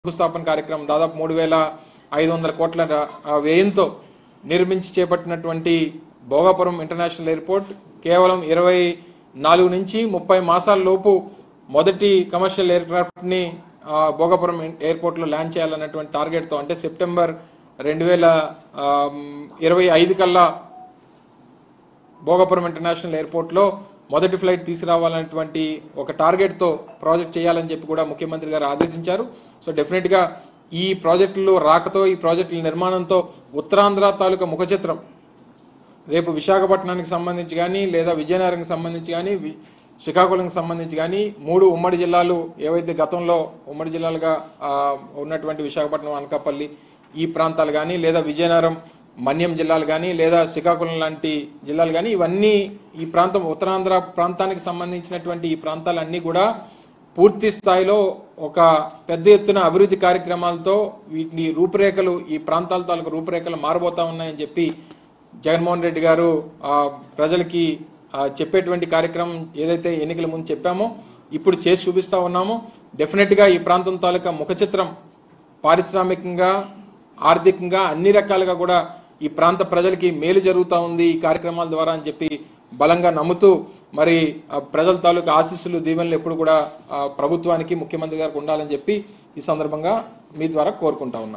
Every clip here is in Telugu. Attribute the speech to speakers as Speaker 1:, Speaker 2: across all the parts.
Speaker 1: శంకుస్థాపన కార్యక్రమం దాదాపు మూడు వేల ఐదు వందల కోట్ల ఆ, వ్యయంతో నిర్మించి చేపట్టినటువంటి భోగాపురం ఇంటర్నేషనల్ ఎయిర్పోర్ట్ కేవలం ఇరవై నాలుగు నుంచి ముప్పై మాసాల లోపు మొదటి కమర్షియల్ ఎయిర్క్రాఫ్ట్ని ఆ, భోగాపురం ఎయిర్పోర్ట్లో ల్యాండ్ చేయాలన్నటువంటి టార్గెట్తో అంటే సెప్టెంబర్ రెండు వేల ఇరవై ఐదు కల్లా భోగాపురం ఇంటర్నేషనల్ ఎయిర్పోర్ట్లో మొదటి ఫ్లైట్ తీసుకురావాలనేటువంటి ఒక టార్గెట్తో ప్రాజెక్ట్ చేయాలని చెప్పి కూడా ముఖ్యమంత్రి గారు ఆదేశించారు సో డెఫినెట్గా ఈ ప్రాజెక్టులు రాకతో ఈ ప్రాజెక్టుల నిర్మాణంతో ఉత్తరాంధ్ర తాలూకా ముఖ చిత్రం రేపు విశాఖపట్నానికి సంబంధించి కానీ లేదా విజయనగరంకి సంబంధించి కానీ వి- శ్రీకాకుళంకి సంబంధించి కానీ మూడు ఉమ్మడి జిల్లాలు ఏవైతే గతంలో ఉమ్మడి జిల్లాలుగా ఆ, ఉన్నటువంటి విశాఖపట్నం అనకాపల్లి ఈ ప్రాంతాలు కానీ లేదా విజయనగరం మన్యం జిల్లాలు కానీ లేదా శ్రీకాకుళం లాంటి జిల్లాలు కానీ ఇవన్నీ ఈ ప్రాంతం ఉత్తరాంధ్ర ప్రాంతానికి సంబంధించినటువంటి ఈ ప్రాంతాలన్నీ కూడా పూర్తి స్థాయిలో ఒక పెద్ద ఎత్తున అభివృద్ధి కార్యక్రమాలతో వీటిని రూపురేఖలు ఈ ప్రాంతాల తాలూకు రూపురేఖలు మారబోతా ఉన్నాయని చెప్పి జగన్మోహన్ రెడ్డి గారు ఆ, ప్రజలకి ఆ, చెప్పేటువంటి కార్యక్రమం ఏదైతే ఎన్నికల ముందు చెప్పామో ఇప్పుడు చేసి చూపిస్తా ఉన్నామో డెఫినెట్గా ఈ ప్రాంతం తాలూకా ముఖ చిత్రం పారిశ్రామికంగా ఆర్థికంగా అన్ని రకాలుగా కూడా ఈ ప్రాంత ప్రజలకి మేలు జరుగుతూ ఉంది ఈ కార్యక్రమాల ద్వారా అని చెప్పి బలంగా నమ్ముతూ మరి ఆ, ప్రజల తాలూకా ఆశీస్సులు దీవెనలు ఎప్పుడు కూడా ఆ, ప్రభుత్వానికి ముఖ్యమంత్రి గారికి ఉండాలని చెప్పి ఈ సందర్భంగా మీ ద్వారా కోరుకుంటా ఉన్నా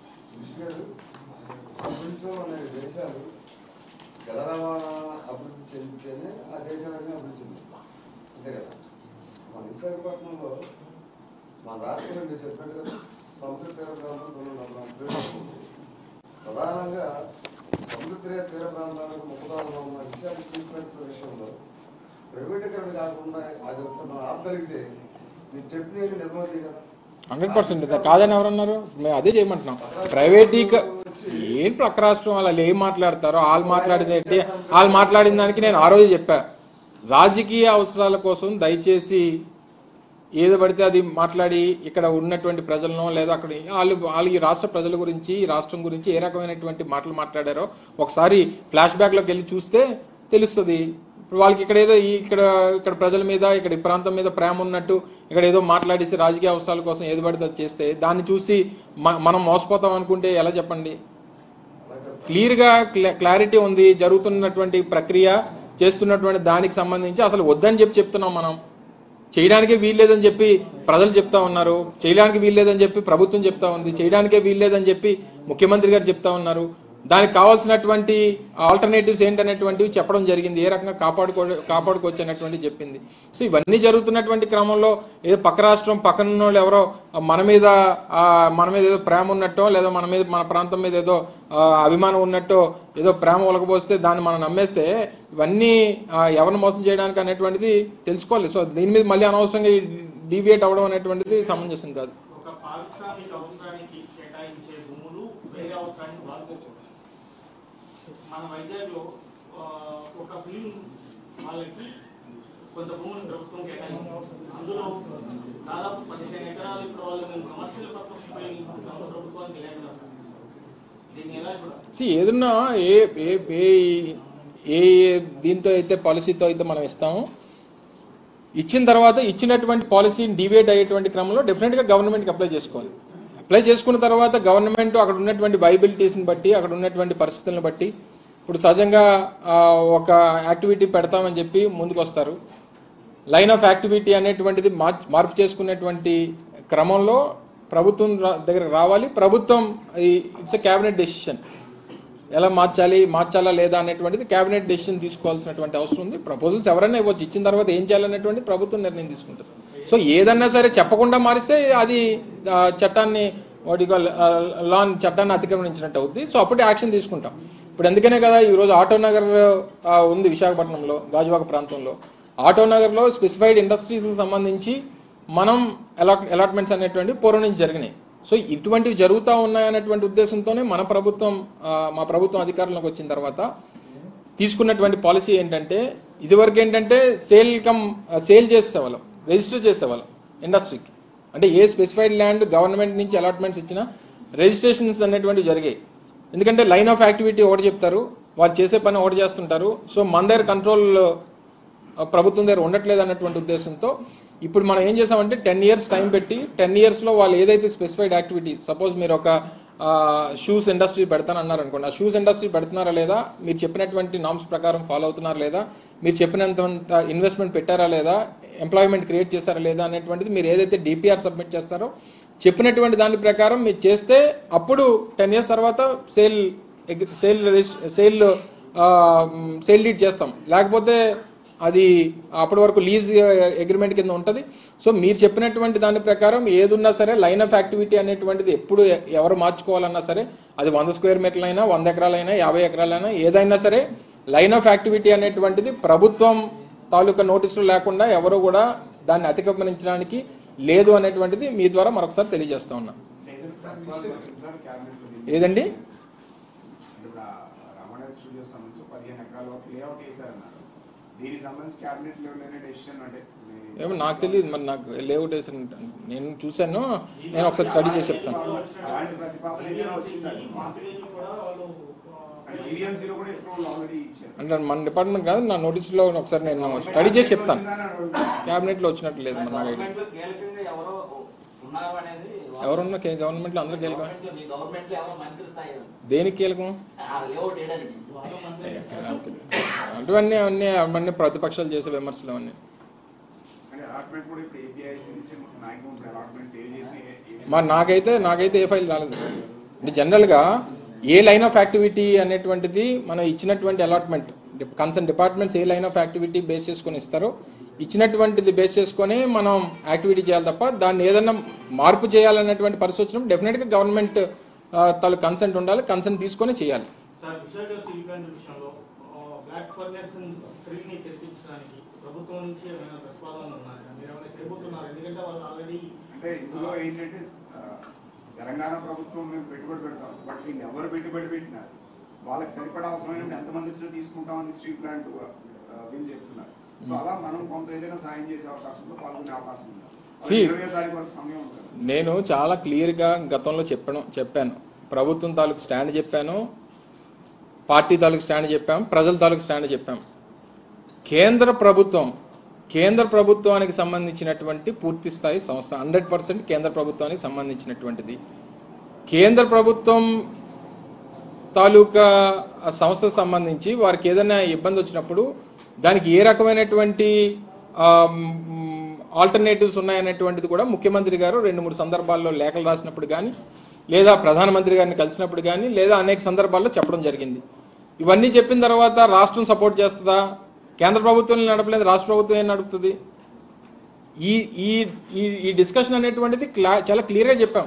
Speaker 2: ప్రపంచంలో అనే దేశాలు జల రవాణా అభివృద్ధి చెందితేనే ఆ దేశాలన్నీ అభివృద్ధి చెందుతాయి అంతే కదా మన విశాఖపట్నంలో మన రాష్ట్రంలో మీరు చెప్పినట్టు సముద్ర తీర ప్రాంతంలో ఉన్న ప్రధానంగా సముద్ర తీర తీర ప్రాంతాలకు ముఖదారులో ఉన్న విశాఖ ట్రీట్మెంట్ విషయంలో ప్రైవేటీకరణ కాకుండా అది ఒక మనం ఆపగలిగితే మీరు చెప్పినవి నిజమవుతాయి కదా
Speaker 1: హండ్రెడ్ పర్సెంట్ కాదని ఎవరన్నారు మేము అదే చేయమంటున్నాం ప్రైవేటీక ఏం ప్రక్క రాష్ట్రం వాళ్ళు ఏం మాట్లాడతారో వాళ్ళు మాట్లాడింది ఏంటి వాళ్ళు మాట్లాడిన దానికి నేను ఆ రోజు చెప్పా రాజకీయ అవసరాల కోసం దయచేసి ఏది పడితే అది మాట్లాడి ఇక్కడ ఉన్నటువంటి ప్రజలను లేదా అక్కడ వాళ్ళు వాళ్ళు ఈ రాష్ట్ర ప్రజల గురించి ఈ రాష్ట్రం గురించి ఏ రకమైనటువంటి మాటలు మాట్లాడారో ఒకసారి ఫ్లాష్ బ్యాక్లోకి వెళ్ళి చూస్తే తెలుస్తుంది ఇప్పుడు వాళ్ళకి ఇక్కడ ఏదో ఈ ఇక్కడ ఇక్కడ ప్రజల మీద ఇక్కడ ఈ ప్రాంతం మీద ప్రేమ ఉన్నట్టు ఇక్కడ ఏదో మాట్లాడేసి రాజకీయ అవసరాల కోసం ఏది పడితే అది చేస్తే దాన్ని చూసి మ- మనం మోసపోతాం అనుకుంటే ఎలా చెప్పండి క్లియర్గా క్లా- క్లారిటీ ఉంది జరుగుతున్నటువంటి ప్రక్రియ చేస్తున్నటువంటి దానికి సంబంధించి అసలు వద్దని చెప్పి చెప్తున్నాం మనం చేయడానికే వీల్లేదని చెప్పి ప్రజలు చెప్తా ఉన్నారు చేయడానికి వీల్లేదని చెప్పి ప్రభుత్వం చెప్తా ఉంది చేయడానికే వీల్లేదని చెప్పి ముఖ్యమంత్రి గారు చెప్తా ఉన్నారు దానికి కావాల్సినటువంటి ఆల్టర్నేటివ్స్ ఏంటనేటువంటివి చెప్పడం జరిగింది ఏ రకంగా కాపాడుకో కాపాడుకోవచ్చు అనేటువంటి చెప్పింది సో ఇవన్నీ జరుగుతున్నటువంటి క్రమంలో ఏదో పక్క రాష్ట్రం పక్కన ఉన్న వాళ్ళు ఎవరో మన మీద ఆ, మన మీద ఏదో ప్రేమ ఉన్నట్టో లేదా మన మీద మన ప్రాంతం మీద ఏదో ఆ, అభిమానం ఉన్నట్టో ఏదో ప్రేమ ఒలకపోస్తే దాన్ని మనం నమ్మేస్తే ఇవన్నీ ఆ, ఎవరిని మోసం చేయడానికి అనేటువంటిది తెలుసుకోవాలి సో దీని మీద మళ్ళీ అనవసరంగా డీవియేట్ అవ్వడం అనేటువంటిది సమంజసం కాదు
Speaker 3: ఒక పారిశ్రామిక అవసరానికి కేటాయించే భూములు వేరే అవసరానికి వాడుకోకూడదు మన వైజాగ్లో ఆ, ఒక ఫిలిం వాళ్ళకి కొంత భూమిని ప్రభుత్వం కేటాయించింది అందులో దాదాపు పదిహేను ఎకరాలు ఇప్పుడు వాళ్ళు మేము కమర్షియల్ పర్పస్ ఉపయోగించుకుంటాము ప్రభుత్వానికి లేక దీన్ని ఎలా చూడాలి
Speaker 1: See, ఏదన్నా ఏ ఏ ఏ ఏ ఏ దీంతో అయితే పాలసీతో అయితే మనం ఇస్తామో ఇచ్చిన తర్వాత ఇచ్చినటువంటి పాలసీని డివేట్ అయ్యేటువంటి క్రమంలో డెఫినెట్గా గవర్నమెంట్కి అప్లై చేసుకోవాలి అప్లై చేసుకున్న తర్వాత గవర్నమెంట్ అక్కడ ఉన్నటువంటి వైబిలిటీస్ని బట్టి అక్కడ ఉన్నటువంటి పరిస్థితులను బట్టి ఇప్పుడు సహజంగా ఆ, ఒక యాక్టివిటీ పెడతామని చెప్పి ముందుకు వస్తారు లైన్ ఆఫ్ యాక్టివిటీ అనేటువంటిది మార్చ్ మార్పు చేసుకునేటువంటి క్రమంలో ప్రభుత్వం రా- దగ్గరకు రావాలి ప్రభుత్వం ఇట్స్ ఎ క్యాబినెట్ డెసిషన్ ఎలా మార్చాలి మార్చాలా లేదా అనేటువంటిది క్యాబినెట్ డెసిషన్ తీసుకోవాల్సినటువంటి అవసరం ఉంది ప్రపోజల్స్ ఎవరైనా ఇవ్వచ్చు ఇచ్చిన తర్వాత ఏం చేయాలనేటువంటి ప్రభుత్వం నిర్ణయం తీసుకుంటుంది సో ఏదన్నా సరే చెప్పకుండా మారిస్తే అది ఆ, చట్టాన్ని వాటికి లాన్ చట్టాన్ని అతిక్రమించినట్టు అవుద్ది సో అప్పుడే యాక్షన్ తీసుకుంటాం ఇప్పుడు ఎందుకనే కదా ఈరోజు ఆటో నగర్ ఆ, ఉంది విశాఖపట్నంలో గాజువాక ప్రాంతంలో ఆటో నగర్లో స్పెసిఫైడ్ ఇండస్ట్రీస్కి సంబంధించి మనం అలాట్ అలాట్మెంట్స్ అనేటువంటి పూర్వం నుంచి జరిగినాయి సో ఇటువంటివి జరుగుతూ ఉన్నాయనేటువంటి ఉద్దేశంతోనే మన ప్రభుత్వం ఆ, మా ప్రభుత్వం అధికారంలోకి వచ్చిన తర్వాత తీసుకున్నటువంటి పాలసీ ఏంటంటే ఇదివరకు ఏంటంటే సేల్ కమ్ సేల్ చేసేవాళ్ళం రిజిస్టర్ చేసేవాళ్ళం ఇండస్ట్రీకి అంటే ఏ స్పెసిఫైడ్ ల్యాండ్ గవర్నమెంట్ నుంచి అలాట్మెంట్స్ ఇచ్చినా రిజిస్ట్రేషన్స్ అనేటువంటివి జరిగాయి ఎందుకంటే లైన్ ఆఫ్ యాక్టివిటీ ఒకటి చెప్తారు వాళ్ళు చేసే పని ఒకటి చేస్తుంటారు సో మన దగ్గర కంట్రోల్ ప్రభుత్వం దగ్గర ఉండట్లేదు అన్నటువంటి ఉద్దేశంతో ఇప్పుడు మనం ఏం చేసామంటే టెన్ ఇయర్స్ టైం పెట్టి టెన్ ఇయర్స్లో వాళ్ళు ఏదైతే స్పెసిఫైడ్ యాక్టివిటీ సపోజ్ మీరు ఒక షూస్ ఇండస్ట్రీ పెడతాను అన్నారు అనుకోండి ఆ షూస్ ఇండస్ట్రీ పెడుతున్నారా లేదా మీరు చెప్పినటువంటి నామ్స్ ప్రకారం ఫాలో అవుతున్నారా లేదా మీరు చెప్పినంత ఇన్వెస్ట్మెంట్ పెట్టారా లేదా ఎంప్లాయ్మెంట్ క్రియేట్ చేశారా లేదా అనేటువంటిది మీరు ఏదైతే డిపిఆర్ సబ్మిట్ చేస్తారో చెప్పినటువంటి దాని ప్రకారం మీరు చేస్తే అప్పుడు టెన్ ఇయర్స్ తర్వాత sale sale sale sale deed చేస్తాం లేకపోతే అది అప్పటి వరకు లీజ్ అగ్రిమెంట్ కింద ఉంటుంది సో మీరు చెప్పినటువంటి దాని ప్రకారం ఏదున్నా సరే లైన్ ఆఫ్ యాక్టివిటీ అనేటువంటిది ఎప్పుడు ఎ- ఎవరు మార్చుకోవాలన్నా సరే అది వంద స్క్వేర్ మీటర్లు అయినా వంద ఎకరాలైనా యాభై ఎకరాలైనా ఏదైనా సరే లైన్ ఆఫ్ యాక్టివిటీ అనేటువంటిది ప్రభుత్వం తాలూకా నోటీసులు లేకుండా ఎవరు కూడా దాన్ని అతిక్రమించడానికి లేదు అనేటువంటిది మీ ద్వారా మరొకసారి తెలియజేస్తా ఉన్నా ఏదండి
Speaker 4: ఇప్పుడు ఆ రమణ స్టూడియోస్ సంబంధించి పదిహేను ఎకరాల వరకు లేఅవుట్ వేశారన్నారు దీనికి సంబంధించి క్యాబినెట్ లెవెల్ డెసిషన్ అంటే మీ-
Speaker 1: ఏమో నాకు తెలియదు మరి నాకు లేఅవుట్ వేసిన నేను చూశాను నేను ఒకసారి స్టడీ చేసి చెప్తాను
Speaker 4: అలాంటి ప్రతిపాదన ఏదైనా వచ్చిందండి
Speaker 3: మార్కెటింగ్ కూడా వాళ్ళు
Speaker 4: అంటే జీవీఎంసీలో కూడా అప్రూవల్ ఆల్రెడీ ఇచ్చారు
Speaker 1: అంటే మన డిపార్ట్మెంట్ కాదు నా నోటీస్లో ఒకసారి నేను స్టడీ చేసి చెప్తాను
Speaker 4: వచ్చిందని అడుగుతున్నా.
Speaker 1: క్యాబినెట్లో వచ్చినట్టు లేదు మరి నాకు ఐడియా
Speaker 5: గవర్నమెంట్లో కీలకంగా ఎవరో ఉన్నారు అనేది
Speaker 1: ఎవరున్నా కే- గవర్నమెంట్లో అందరూ కీలకం
Speaker 5: గవర్నమెంట్లో మీ గవర్నమెంట్లో ఎవరో మంత్రి స్థాయి
Speaker 1: దేనికి కీలకం
Speaker 5: ఆ లేఅవుట్ వేయడానికి
Speaker 1: అటువన్నీ అవన్నీ అవన్నీ ప్రతిపక్షాలు చేసే విమర్శలు అవన్నీ
Speaker 4: అంటే అలాట్మెంట్ కూడా ఇప్పుడు ఏపీఐసి నుంచి మ్యాక్సిమం ఇప్పుడు అలాట్మెంట్ సేవ్ చేసి ఏ- ఏ-
Speaker 1: మరి నాకైతే నాకైతే ఏ ఫైల్ రాలేదు అంటే జనరల్గా ఏ లైన్ ఆఫ్ యాక్టివిటీ అనేటువంటిది మనం ఇచ్చినటువంటి అలాట్మెంట్ కన్సర్న్ డిపార్ట్మెంట్స్ ఏ లైన్ ఆఫ్ యాక్టివిటీ బేస్ చేసుకొని ఇస్తారో ఇచ్చినటువంటిది బేస్ చేసుకొని మనం యాక్టివిటీ చేయాలి తప్ప దాన్ని ఏదైనా మార్పు చేయాలనేటువంటి పరిస్థితి వచ్చినప్పుడు డెఫినెట్గా గవర్నమెంట్ తాలూ కన్సెంట్ ఉండాలి కన్సెంట్ తీసుకొని చేయాలి
Speaker 3: సార్ విశాఖ స్టీల్ ప్లాంట్ విషయంలో బ్లాక్ ఫర్నెస్ త్రీని తెప్పించడానికి ప్రభుత్వం నుంచి ఏమైనా ప్రతిపాదనలు ఉన్నాయా మీరు ఏమైనా చేయబోతున్నారు ఎందుకంటే వాళ్ళు ఆల్రెడీ
Speaker 4: అంటే ఇందులో ఏంటంటే ఆ, తెలంగాణ ప్రభుత్వం మేము పెట్టుబడి పెడతాం బట్ వీళ్ళు ఎవరు పెట్టుబడి పెట్టినారు వాళ్ళకి సరిపడా అవసరమైన ఎంతమంది నుంచి తీసుకుంటామని స్టీల్ ప్లాంట్ ఆ, వీళ్ళు చెప్తున్నారు సో అలా మనం కొంత ఏదైనా సాయం చేసే అవకాశం ఉందో పాల్గొనే అవకాశం ఉందా
Speaker 1: See-
Speaker 4: ఇరవై తారీఖు వరకు సమయం ఉంటుంది
Speaker 1: నేను చాలా క్లియర్గా గతంలో చెప్పడం చెప్పాను ప్రభుత్వం తాలూకు స్టాండ్ చెప్పాను పార్టీ తాలూకు స్టాండ్ చెప్పాం ప్రజల తాలూకు స్టాండ్ చెప్పాం కేంద్ర ప్రభుత్వం కేంద్ర ప్రభుత్వానికి సంబంధించినటువంటి పూర్తి స్థాయి సంస్థ హండ్రెడ్ పర్సెంట్ కేంద్ర ప్రభుత్వానికి సంబంధించినటువంటిది కేంద్ర ప్రభుత్వం తాలూకా ఆ సంస్థకు సంబంధించి వారికి ఏదైనా ఇబ్బంది వచ్చినప్పుడు దానికి ఏ రకమైనటువంటి ఆల్టర్నేటివ్స్ ఉన్నాయనేటువంటిది కూడా ముఖ్యమంత్రి గారు రెండు మూడు సందర్భాల్లో లేఖలు రాసినప్పుడు కానీ లేదా ప్రధానమంత్రి గారిని కలిసినప్పుడు కానీ లేదా అనేక సందర్భాల్లో చెప్పడం జరిగింది ఇవన్నీ చెప్పిన తర్వాత రాష్ట్రం సపోర్ట్ చేస్తుందా కేంద్ర ప్రభుత్వం నడపలేదు రాష్ట్ర ప్రభుత్వం ఏం నడుపుతుంది ఈ ఈ ఈ- ఈ డిస్కషన్ అనేటువంటిది క్లా చాలా క్లియర్గా చెప్పాం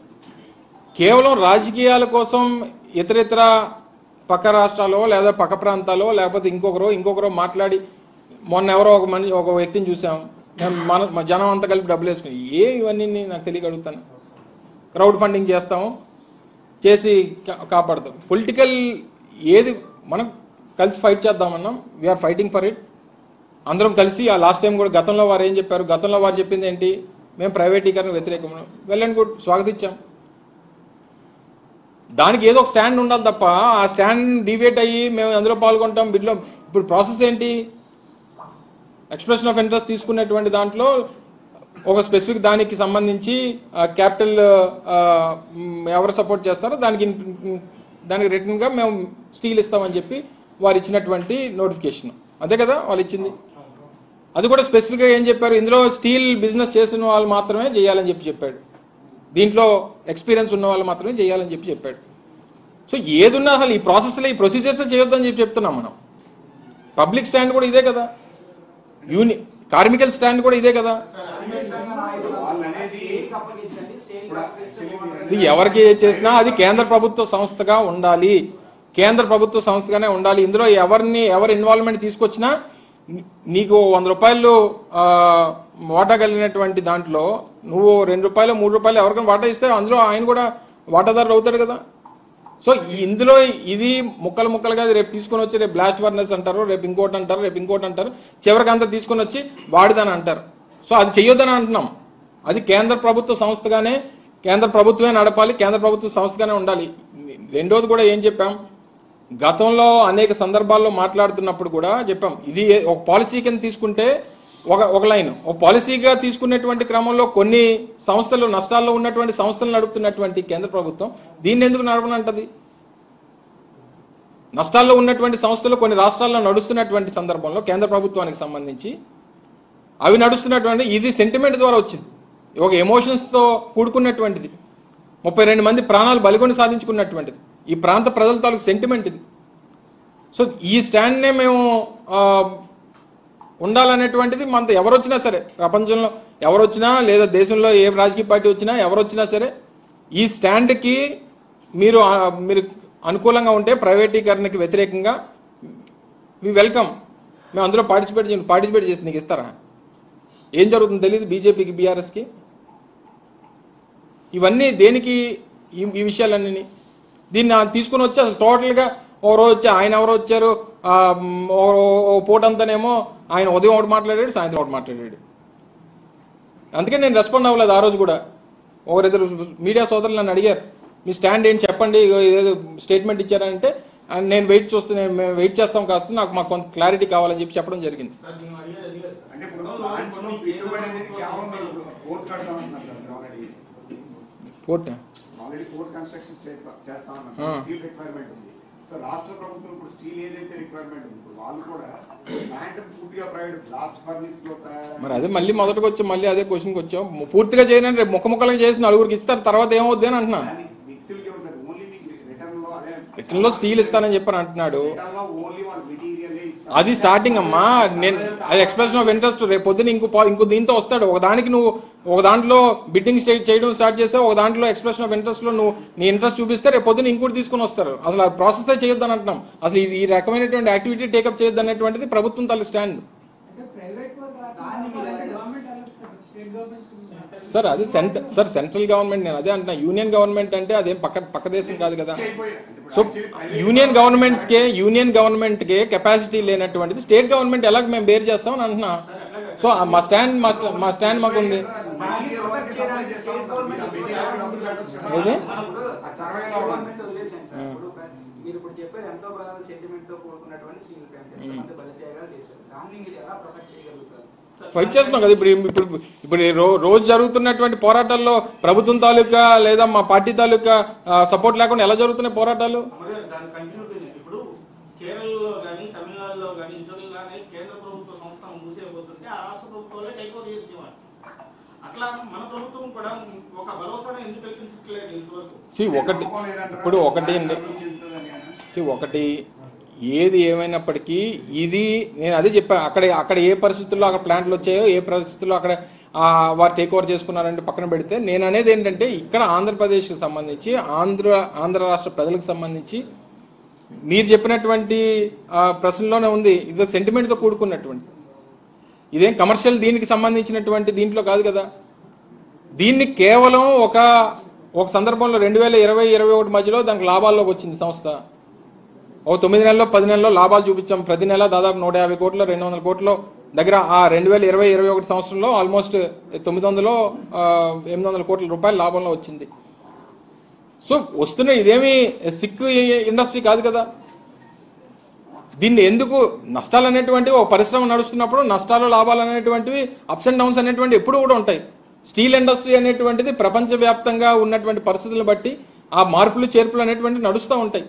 Speaker 1: కేవలం రాజకీయాల కోసం ఇతరితర పక్క రాష్ట్రాల్లో లేదా పక్క ప్రాంతాల్లో లేకపోతే ఇంకొకరో ఇంకొకరో మాట్లాడి మొన్న ఎవరో ఒక మనిషి ఒక వ్యక్తిని చూసాం మేము మన మన జనం అంతా కలిపి డబ్బులు వేసుకుని ఏ ఇవన్నీ నాకు తెలియక అడుగుతాను క్రౌడ్ ఫండింగ్ చేస్తాము చేసి కా- కాపాడుతాం పొలిటికల్ ఏది మనం కలిసి ఫైట్ చేద్దామన్నాం వీఆర్ ఫైటింగ్ ఫర్ ఇట్ అందరం కలిసి ఆ లాస్ట్ టైం కూడా గతంలో వారు ఏం చెప్పారు గతంలో వారు చెప్పింది ఏంటి మేము ప్రైవేటీకరణ వ్యతిరేకం వెల్ అండ్ గుడ్ స్వాగతించాం దానికి ఏదో ఒక స్టాండ్ ఉండాలి తప్ప ఆ స్టాండ్ డివేట్ అయ్యి మేము అందులో పాల్గొంటాం బిడ్లో ఇప్పుడు ప్రాసెస్ ఏంటి ఎక్స్ప్రెషన్ ఆఫ్ ఇంట్రెస్ట్ తీసుకునేటువంటి దాంట్లో ఒక స్పెసిఫిక్ దానికి సంబంధించి క్యాపిటల్ ఎవరు సపోర్ట్ చేస్తారో దానికి ఇన్- దానికి రిటర్న్గా మేము స్టీల్ ఇస్తామని చెప్పి వారు ఇచ్చినటువంటి నోటిఫికేషన్ అదే కదా వాళ్ళు ఇచ్చింది అది కూడా స్పెసిఫిక్గా ఏం చెప్పారు ఇందులో స్టీల్ బిజినెస్ చేసిన వాళ్ళు మాత్రమే చేయాలని చెప్పి చెప్పాడు దీంట్లో ఎక్స్పీరియన్స్ ఉన్న వాళ్ళు మాత్రమే చేయాలని చెప్పి చెప్పాడు సో ఏదున్నా అసలు ఈ ప్రాసెస్లో ఈ ప్రొసీజర్స్ చేయొద్దని చెప్పి చెప్తున్నాం మనం పబ్లిక్ స్టాండ్ కూడా ఇదే కదా యూని కార్మికల్ స్టాండ్ కూడా ఇదే కదా
Speaker 4: వాళ్ళు అనేది
Speaker 5: అప్పగించండి సేల్
Speaker 4: ఇప్పుడు actually మీరు
Speaker 1: ఇది ఎవరికి చేసినా అది కేంద్ర ప్రభుత్వ సంస్థగా ఉండాలి కేంద్ర ప్రభుత్వ సంస్థగానే ఉండాలి ఇందులో ఎవరిని ఎవరి ఇన్వాల్వ్మెంట్ తీసుకొచ్చినా నీ- నీకు వంద రూపాయలు ఆ, వాటా కలిగినటువంటి దాంట్లో నువ్వు రెండు రూపాయలు మూడు రూపాయలు ఎవరికైనా వాటా ఇస్తే అందులో ఆయన కూడా వాటాదారులు అవుతాడు కదా సో ఈ- ఇందులో ఇది ముక్కలు ముక్కలుగా రేపు తీసుకొని వచ్చి రేపు బ్లాస్ట్ వర్నెస్ అంటారు రేపు ఇంకోటి అంటారు రేపు ఇంకోటి అంటారు చివరికి అంతా తీసుకొని వచ్చి వాడిదని అంటారు సో అది చెయ్యొద్దని అంటున్నాం అది కేంద్ర ప్రభుత్వ సంస్థగానే కేంద్ర ప్రభుత్వమే నడపాలి కేంద్ర ప్రభుత్వ సంస్థగానే ఉండాలి రెండోది కూడా ఏం చెప్పాం గతంలో అనేక సందర్భాల్లో మాట్లాడుతున్నప్పుడు కూడా చెప్పాం ఇది ఏ- ఒక పాలసీ కింద తీసుకుంటే ఒక ఒక లైన్ ఒక పాలసీగా తీసుకున్నటువంటి క్రమంలో కొన్ని సంస్థలు నష్టాల్లో ఉన్నటువంటి సంస్థలు నడుపుతున్నటువంటి కేంద్ర ప్రభుత్వం దీన్ని ఎందుకు నడపనంటది నష్టాల్లో ఉన్నటువంటి సంస్థలు కొన్ని రాష్ట్రాల్లో నడుస్తున్నటువంటి సందర్భంలో కేంద్ర ప్రభుత్వానికి సంబంధించి అవి నడుస్తున్నటువంటి ఇది సెంటిమెంట్ ద్వారా వచ్చింది ఒక ఎమోషన్స్తో కూడుకున్నటువంటిది ముప్పై రెండు మంది ప్రాణాలు బలిగొని సాధించుకున్నటువంటిది ఈ ప్రాంత ప్రజల తాలూకు సెంటిమెంట్ ఇది సో ఈ స్టాండ్నే మేము ఆ, ఉండాలనేటువంటిది మనతో ఎవరు వచ్చినా సరే ప్రపంచంలో ఎవరు వచ్చినా లేదా దేశంలో ఏ రాజకీయ పార్టీ వచ్చినా ఎవరు వచ్చినా సరే ఈ స్టాండ్కి మీరు ఆ, మీరు అనుకూలంగా ఉంటే ప్రైవేటీకరణకి వ్యతిరేకంగా వి వెల్కమ్ మేము అందులో పార్టిసిపేట్ చేయండి పార్టిసిపేట్ చేసి నీకు ఇస్తారా ఏం జరుగుతుందో తెలియదు బీజేపీకి బీఆర్ఎస్కి ఇవన్నీ దేనికి ఈ ఈ విషయాలన్నీ దీన్ని ఆ తీసుకుని వచ్చి అసలు టోటల్గా ఓ రోజు వచ్చి ఆయన ఎవరో వచ్చారు ఆ, మ్, ఓ ఓ పూట అంతానేమో ఆయన ఉదయం ఒకటి మాట్లాడాడు సాయంత్రం ఒకటి మాట్లాడాడు అందుకే నేను రెస్పాండ్ అవ్వలేదు ఆ రోజు కూడా ఒకరిద్దరు మీడియా సోదరులు నన్ను అడిగారు మీ స్టాండ్ ఏంటి చెప్పండి ఇగో ఏదో స్టేట్మెంట్ ఇచ్చారంటే ఆ, నేను వెయిట్ చూస్తే నేను మేము వెయిట్ చేస్తాం కాస్త నాకు మాకు కొంత క్లారిటీ కావాలని చెప్పి చెప్పడం జరిగింది
Speaker 3: సార్ మేము అడిగేది అది కాదు సార్.
Speaker 4: అంటే ఇప్పుడు దాంట్లో పెట్టుబడి అనేది కేవలం మీరు కోర్టు కడతామంటున్నారు సార్ మీరు already
Speaker 1: port
Speaker 4: already court construction
Speaker 1: ఆ.
Speaker 4: చేస్తామన్నారు స్టీల్ రిక్వైర్మెంట్ ఉంది సో రాష్ట్ర ప్రభుత్వం ఇప్పుడు స్టీల్ ఏదైతే రిక్వైర్మెంట్ ఉంది ఇప్పుడు వాళ్ళు కూడా ప్లాంట్ పూర్తిగా ప్రైవేట్ బ్లాస్ట్ ఫర్నిస్ లో తయారు
Speaker 1: మరి అదే మళ్ళీ మొదటికి వచ్చి మళ్ళీ అదే క్వశ్చన్కి వచ్చాం పూర్తిగా చేయనండి రేపు ముక్క ముక్కలుగా చేసి నలుగురికి ఇస్తారు తర్వాత ఏమవుద్ది అని అంటున్నా
Speaker 4: దానికి వ్యక్తులకే ఉంటుంది ఓన్లీ మీకు రిటర్న్ లో అదే
Speaker 1: రిటర్న్ లో స్టీల్ ఇస్తానని చెప్పని అంటున్నాడు
Speaker 4: రిటర్న్ లో ఓన్లీ వాళ్ళు మెటీరియల్
Speaker 1: అది స్టార్టింగ్ అమ్మా నేను అది ఎక్స్ప్రెషన్ ఆఫ్ ఇంట్రెస్ట్ రేపు పొద్దున ఇంకో పా- ఇంకో దీంతో వస్తాడు ఒక దానికి నువ్వు ఒక దాంట్లో బిడ్డింగ్ స్టేట్ చేయడం స్టార్ట్ చేస్తే ఒక దాంట్లో ఎక్స్ప్రెషన్ ఆఫ్ ఇంట్రెస్ట్ లో నువ్వు నీ ఇంట్రెస్ట్ చూపిస్తే రేపు పొద్దున ఇంకోటి తీసుకొని వస్తారు అసలు ఆ ప్రాసెస్ చేయొద్దని అంటున్నాం అసలు ఈ- ఈ రకమైనటువంటి యాక్టివిటీ టేకప్ చేయొద్దు అనేటువంటిది ప్రభుత్వం తాలూకు స్టాండ్
Speaker 6: అంటే private government state government
Speaker 1: sir అది సెంటర్ సార్ సెంట్రల్ గవర్నమెంట్ నేను అదే అంటున్నా యూనియన్ గవర్నమెంట్ అంటే అదేం పక్క పక్క దేశం కాదు కదా సో యూనియన్ గవర్నమెంట్స్ కే యూనియన్ గవర్నమెంట్ కే కెపాసిటీ లేనటువంటిది స్టేట్ గవర్నమెంట్ ఎలాగ మేము బేర్ చేస్తామని అంటున్నా సో ఆ మా స్టాండ్ మా స్టా- మా స్టాండ్ మాకు ఉంది ఏది?
Speaker 5: గవర్నమెంట్ వదిలేసాను సార్ ఇప్పుడు మీరు ఇప్పుడు చెప్పారు ఎంతో ప్రధాన సెంటిమెంట్ తో కూడుకున్నటువంటి సీల్ ప్యాంట్ ఎంతమంది బలిత్యాగాలు చేశారు దాన్ని మీరు ఎలా ప్రొటెక్ట్ చేయగలుగుతారు
Speaker 1: ఫైట్ చేస్తున్నాం కదా ఇప్పుడు ఇప్పుడు ఇప్పుడు ఈ రో- రోజు జరుగుతున్నటువంటి పోరాటాల్లో ప్రభుత్వం తాలూకా లేదా మా పార్టీ తాలూకా సపోర్ట్ లేకుండా ఎలా జరుగుతున్నాయి పోరాటాలు
Speaker 3: మరి దాని కంటిన్యూటీ ఇప్పుడు కేరళలో కానీ తమిళనాడులో కానీ ఇతరులుగానే కేంద్ర ప్రభుత్వ సంస్థ మూసేయబోతుంటే ఆ రాష్ట్ర ప్రభుత్వాలే టేక్ ఓవర్ చేసేవారు అట్లా మన ప్రభుత్వం కూడా ఒక భరోసాను ఎందుకు కల్పించట్లేదు ఇంతవరకు
Speaker 1: సి ఒకటి ఇప్పుడు ఒకటి సి ఒకటి ఏది ఏమైనప్పటికీ ఇది నేను అదే చెప్పాను అక్కడ అక్కడ ఏ పరిస్థితుల్లో అక్కడ ప్లాంట్లు వచ్చాయో ఏ పరిస్థితుల్లో అక్కడ ఆ, వారు టేక్ ఓవర్ చేసుకున్నారంటే పక్కన పెడితే నేను అనేది ఏంటంటే ఇక్కడ ఆంధ్రప్రదేశ్కి సంబంధించి ఆంధ్ర ఆంధ్ర రాష్ట్ర ప్రజలకు సంబంధించి మీరు చెప్పినటువంటి ఆ, ప్రశ్నలోనే ఉంది ఇది సెంటిమెంట్తో కూడుకున్నటువంటి ఇదేం కమర్షియల్ దీనికి సంబంధించినటువంటి దీంట్లో కాదు కదా దీన్ని కేవలం ఒక ఒక సందర్భంలో రెండు వేల ఇరవై ఇరవై ఒకటి మధ్యలో దానికి లాభాల్లోకి వచ్చింది సంస్థ ఒక తొమ్మిది నెలల్లో పది నెలల్లో లాభాలు చూపించాం ప్రతి నెల దాదాపు నూట యాభై కోట్లు రెండు వందల కోట్లు దగ్గర ఆ రెండు వేల ఇరవై ఇరవై ఒకటి సంవత్సరంలో ఆల్మోస్ట్ తొమ్మిది వందలు ఆ, ఎనిమిది వందల కోట్ల రూపాయల లాభంలో వచ్చింది సో వస్తున్న ఇదేమి సిక్ ఇండస్ట్రీ కాదు కదా దీన్ని ఎందుకు నష్టాలు అనేటువంటివి ఒక పరిశ్రమ నడుస్తున్నప్పుడు నష్టాలు లాభాలు అనేటువంటివి అప్స్ అండ్ డౌన్స్ అనేటువంటి ఎప్పుడు కూడా ఉంటాయి స్టీల్ ఇండస్ట్రీ అనేటువంటిది ప్రపంచవ్యాప్తంగా ఉన్నటువంటి పరిస్థితులను బట్టి ఆ మార్పులు చేర్పులు అనేటువంటివి నడుస్తూ ఉంటాయి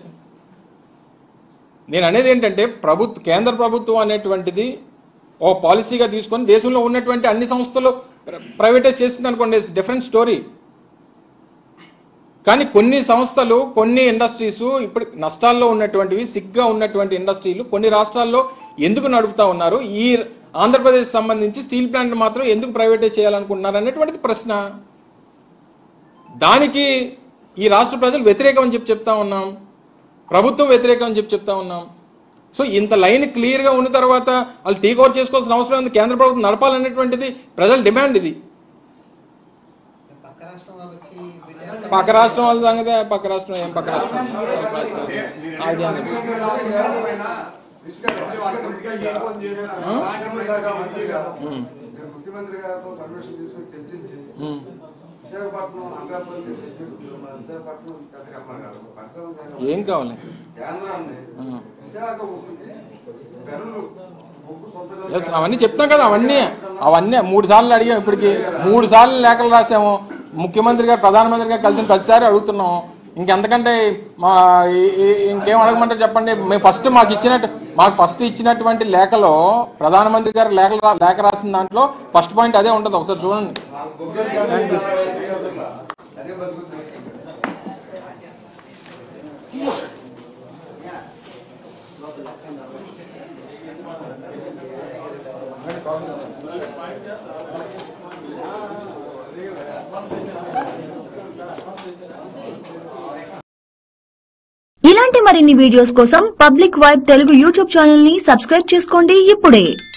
Speaker 1: నేను అనేది ఏంటంటే ప్రభుత్వ కేంద్ర ప్రభుత్వం అనేటువంటిది ఓ పాలసీగా తీసుకొని దేశంలో ఉన్నటువంటి అన్ని సంస్థలు ప్ర- ప్రైవేటైజ్ చేసింది అనుకోండి డిఫరెంట్ స్టోరీ కానీ కొన్ని సంస్థలు కొన్ని ఇండస్ట్రీస్ ఇప్పుడు నష్టాల్లో ఉన్నటువంటివి సిగ్గా ఉన్నటువంటి ఇండస్ట్రీలు కొన్ని రాష్ట్రాల్లో ఎందుకు నడుపుతా ఉన్నారు ఈ ఆంధ్రప్రదేశ్ సంబంధించి స్టీల్ ప్లాంట్ మాత్రం ఎందుకు ప్రైవేటైజ్ చేయాలనుకుంటున్నారు అనేటువంటిది ప్రశ్న దానికి ఈ రాష్ట్ర ప్రజలు వ్యతిరేకం అని చెప్పి చెప్తా ఉన్నాం ప్రభుత్వం వ్యతిరేకం అని చెప్పి చెప్తా ఉన్నాం సో ఇంత లైన్ క్లియర్గా ఉన్న తర్వాత వాళ్ళు టేక్ ఓవర్ చేసుకోవాల్సిన అవసరం ఉంది కేంద్ర ప్రభుత్వం నడపాలనేటువంటిది ప్రజల డిమాండ్ ఇది
Speaker 6: పక్క రాష్ట్రం వాళ్ళు వచ్చి బిడ్డ
Speaker 1: పక్క రాష్ట్రం వాళ్ళ సంగతే పక్క రాష్ట్రం ఏం పక్క రాష్ట్రం అది అని. ఉమ్.
Speaker 2: ముఖ్యమంత్రి గారితో పర్మిషన్ తీసుకుని చర్చించి
Speaker 1: ఉమ్.
Speaker 2: విశాఖపట్నం అనకాపల్లి విశాఖపట్నం కథకమ్మ గారు పరిశ్రమ
Speaker 1: ఏం కావాలి
Speaker 2: కేంద్రాన్ని
Speaker 1: ఉమ్.
Speaker 2: విశాఖ ఉక్కుకి గనులు
Speaker 1: ఎస్ అవన్నీ చెప్తాం కదా అవన్నీ అవన్నీ మూడు సార్లు అడిగాం ఇప్పటికి మూడు సార్లు లేఖలు రాసాము ముఖ్యమంత్రి గారు ప్రధానమంత్రి గారు కలిసిన ప్రతిసారి అడుగుతున్నాం ఇంకెంతకంటే మా ఈ- ఈ- ఇంకేం అడగమంటారు చెప్పండి మేము ఫస్ట్ మాకు ఇచ్చినట్టు మాకు ఫస్ట్ ఇచ్చినటువంటి లేఖలో ప్రధానమంత్రి గారు లేఖ లేఖ రాసిన దాంట్లో ఫస్ట్ పాయింట్ అదే ఉంటుంది ఒకసారి చూడండి
Speaker 2: అదే బతుకుతుంది
Speaker 7: ఇలాంటి మరిన్ని వీడియోస్ కోసం public vibe Telugu YouTube channel ని సబ్స్క్రైబ్ చేసుకోండి ఇప్పుడే